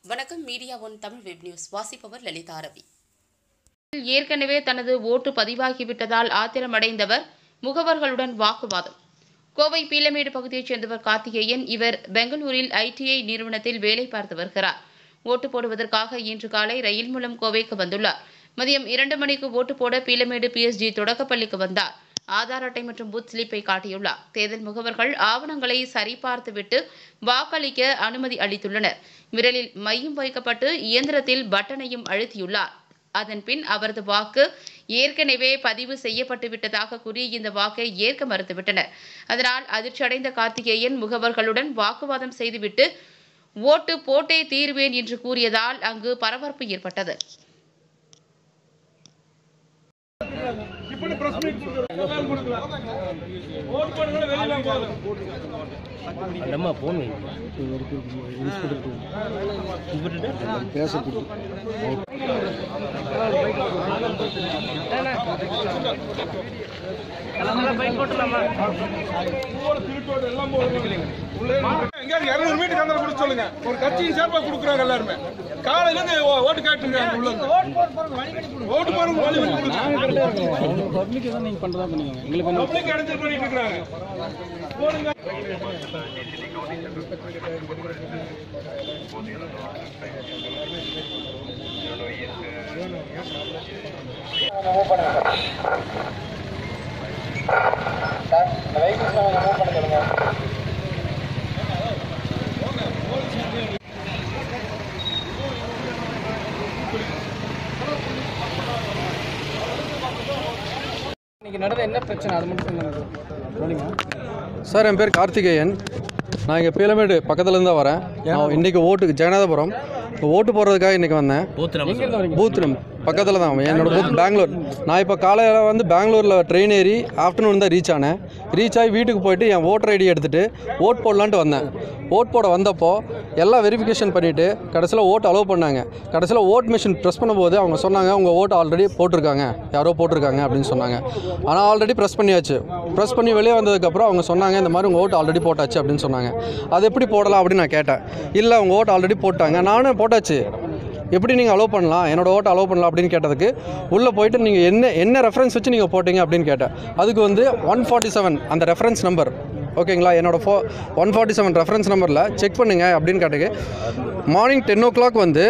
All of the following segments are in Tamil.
வணக்கம் media one Tamil web news வாசிப்பவர் லலிதா ரவி ஏற்கனவே தனது ஓட்டு பதிவாகிவிட்டதால் ஆத்திரமடைந்தவர் முகவர்களுடன் வாக்குவாதம் கோவை பீலமேடு பகுதியைச் சேர்ந்தவர் கார்த்திகேயன் இவர் பெங்களூரில் ஐடிஐ நிறுவனத்தில் வேலை பார்த்து வருகிறார் ஓட்டு போடுவதற்காக இன்று காலை ரயில் மூலம் கோவைக்கு வந்துள்ளார் மதியம் இரண்டு மணிக்கு ஓட்டு போட பீலமேடு பிஎஸ்ஜி தொடக்கப்பள்ளிக்கு வந்தார் ஆதார் அட்டை மற்றும் பூத் ஸ்லிப்பை காட்டியுள்ளார் தேர்தல் முகவர்கள் ஆவணங்களை சரிபார்த்துவிட்டு வாக்களிக்க அனுமதி அளித்துள்ளனர் விரலில் மையம் வைக்கப்பட்டு இயந்திரத்தில் பட்டனையும் அழுத்தியுள்ளார் அதன் பின் அவரது வாக்கு ஏற்கனவே பதிவு செய்யப்பட்டு விட்டதாக கூறி இந்த வாக்கை ஏற்க மறுத்துவிட்டனர் அதனால் அதிர்ச்சியடைந்த கார்த்திகேயன் முகவர்களுடன் வாக்குவாதம் செய்துவிட்டு ஓட்டு போட்டே தீர்வேன் என்று கூறியதால் அங்கு பரபரப்பு ஏற்பட்டது இப்படி பிரஸ் மீட் கொடுக்கலாம் கொடுக்கலாம் ஓட்டு போடுங்க வெளியில போதும் நம்ம போன் ஊரோட திருட்டோடு எல்லாம் போடுங்க எங்க இருநூறு மீட்டருக்கு அந்த கொடுத்து சொல்லுங்க ஒரு கட்சியின் சார்பா கொடுக்குறாங்க எல்லாருமே காலையில இருந்து ஓ- ஓட்டு காட்டுங்க உள்ள இருந்து. ஓட்டு போறவங்க வழி பண்ணி கொடுங்க பப்ளிக் தான் நீங்க பண்றதா பண்ணீங்க எங்களுக்கு பப்ளிக் அடைஞ்சல் பண்ணிட்டு இருக்காங்க போடுங்க இன்னைக்கு நடந்த என்ன பிரச்சனை அது மட்டும் சொல்லுங்க சொல்லுங்க சார் என் பேர் கார்த்திகேயன் நான் இங்கே பீலமேடு பக்கத்துலேருந்து தான் வரேன் நான் இன்றைக்கி ஓட்டுக்கு ஜெகநாதபுரம் இப்போ ஓட்டு போடுறதுக்காக இன்றைக்கி வந்தேன் எங்க இருந்து வரீங்க பூத் நம் பக்கத்தில் தான் என்னோட பூத் பெங்களூர் நான் இப்போ காலையில் வந்து பெங்களூரில் ட்ரெயின் ஏறி ஆஃப்டர்நூன் தான் ரீச் ஆனேன் ரீச் ஆகி வீட்டுக்கு போயிட்டு என் ஓட்டர் ஐடி எடுத்துகிட்டு ஓட் போடலான்ட்டு வந்தேன் ஓட் போட வந்தப்போ எல்லாம் வெரிஃபிகேஷன் பண்ணிவிட்டு கடைசியில் ஓட் அலோவ் பண்ணாங்க கடைசியில் ஓட் மிஷின் ப்ரெஸ் பண்ணும்போது அவங்க சொன்னாங்க உங்கள் ஓட்டு ஆல்ரெடி போட்டிருக்காங்க யாரோ போட்டிருக்காங்க அப்படின்னு சொன்னாங்க ஆனால் ஆல்ரெடி ப்ரெஸ் பண்ணியாச்சு ப்ரெஸ் பண்ணி வெளியே வந்ததுக்கப்புறம் அவங்க சொன்னாங்க இந்த மாதிரி உங்கள் ஓட்டு ஆல்ரெடி போட்டாச்சு அப்படின்னு சொன்னாங்க அது எப்படி போடலாம் அப்படின்னு நான் கேட்டேன் இல்லை உங்கள் ஓட்டு ஆல்ரெடி போட்டாங்க நானும் போட்டாச்சு எப்படி நீங்கள் அலோவ் பண்ணலாம் என்னோட ஓட்டை அலோவ் பண்ணலாம் அப்படின்னு கேட்டதுக்கு உள்ளே போயிட்டு நீங்கள் என்ன என்ன ரெஃபரன்ஸ் வச்சு நீங்கள் போட்டீங்க அப்படின்னு கேட்டேன் அதுக்கு வந்து ஒன் ஃபார்ட்டி செவன் அந்த ரெஃபரன்ஸ் நம்பர் ஓகேங்களா என்னோட ஃபோ ஒன் ஃபார்ட்டி செவன் ரெஃபரன்ஸ் நம்பரில் செக் பண்ணுங்க அப்படின்னு கேட்டதுக்கு மார்னிங் டென் ஓ கிளாக் வந்து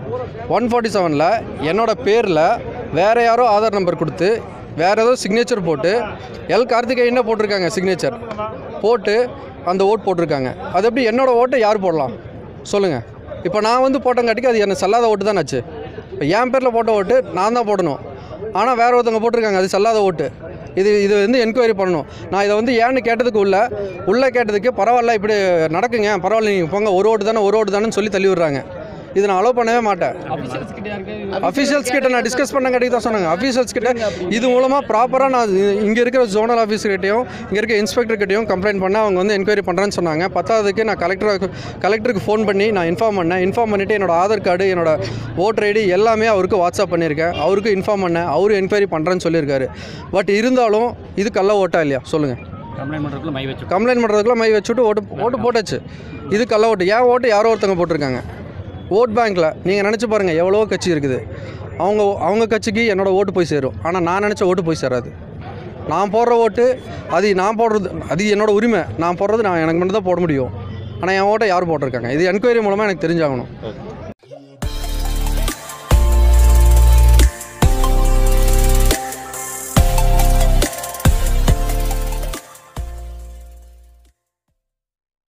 ஒன் ஃபார்ட்டி செவனில் என்னோட பேரில் வேறு யாரோ ஆதார் நம்பர் கொடுத்து வேறு ஏதோ சிக்னேச்சர் போட்டு எல் கார்த்திகேயன் போட்டிருக்காங்க சிக்னேச்சர் போட்டு அந்த ஓட் போட்டிருக்காங்க அது எப்படி என்னோட ஓட்டை யார் போடலாம் சொல்லுங்கள் இப்போ நான் வந்து போட்டங்காட்டிக்கு அது எனக்கு செல்லாத ஓட்டு தான் ஆச்சு இப்போ என் பேரில் போட்ட ஓட்டு நான் தான் போடணும் ஆனால் வேற ஒருத்தவங்க போட்டிருக்காங்க அது செல்லாத ஓட்டு இது இது வந்து என்கொயரி பண்ணணும் நான் இதை வந்து ஏன்னு கேட்டதுக்கு உள்ள உள்ளே கேட்டதுக்கு பரவாயில்ல இப்படி நடக்குங்க பரவாயில்ல நீங்கள் போங்க ஒரு ஓட்டு தானே ஒரு ஓட்டு தானேன்னு சொல்லி தள்ளி விடுறாங்க இது நான் அலோவ் பண்ணவே மாட்டேன் அபிஷியல்ஸ் கிட்ட யாருக்கு அஃபீஷியல்ஸ் கிட்ட நான் டிஸ்கஸ் பண்ண கட்டி தான் சொன்னாங்க அஃபீஷியல்ஸ் கிட்ட இது மூலமாக ப்ராப்பராக நான் இங்கே இருக்கிற ஜோனல் ஆஃபீஸர்கிட்டையும் இங்கே இருக்க இன்ஸ்பெக்டர் கிட்டையும் கம்ப்ளைண்ட் பண்ண அவங்க வந்து என்கொயரி பண்ணுறேன்னு சொன்னாங்க பத்தாவதுக்கு நான் கலெக்டர் கலெக்டருக்கு ஃபோன் பண்ணி நான் இன்ஃபார்ம் பண்ணேன் இன்ஃபார்ம் பண்ணிவிட்டு என்னோட ஆதார் கார்டு என்னோட ஓட்டர் ஐடி எல்லாமே அவருக்கு வாட்ஸ்அப் பண்ணியிருக்கேன் அவருக்கு இன்ஃபார்ம் பண்ணேன் அவரு என்கொயரி பண்ணுறேன்னு சொல்லியிருக்காரு பட் இருந்தாலும் இது கள்ள ஓட்டா இல்லையா சொல்லுங்கள் கம்ப்ளைண்ட் பண்றதுக்குள்ள மை வச்சு கம்ப்ளைண்ட் பண்ணுறதுக்குள்ள மை வச்சுட்டு ஓட்டு ஓட்டு போட்டாச்சு இது கள்ள ஓட்டு ஏன் ஓட்டு யாரோ ஒருத்தவங்க போட்டிருக்காங்க ஓட் பேங்க்கில் நீங்கள் நினச்சி பாருங்கள் எவ்வளோ கட்சி இருக்குது அவங்க அவங்க கட்சிக்கு என்னோட ஓட்டு போய் சேரும் ஆனால் நான் நினச்ச ஓட்டு போய் சேராது நான் போடுற ஓட்டு அது நான் போடுறது அது என்னோட உரிமை நான் போடுறது நான் எனக்கு மட்டும் தான் போட முடியும் ஆனால் என் ஓட்டை யார் போட்டிருக்காங்க இது என்கொயரி மூலமாக எனக்கு தெரிஞ்சாகணும்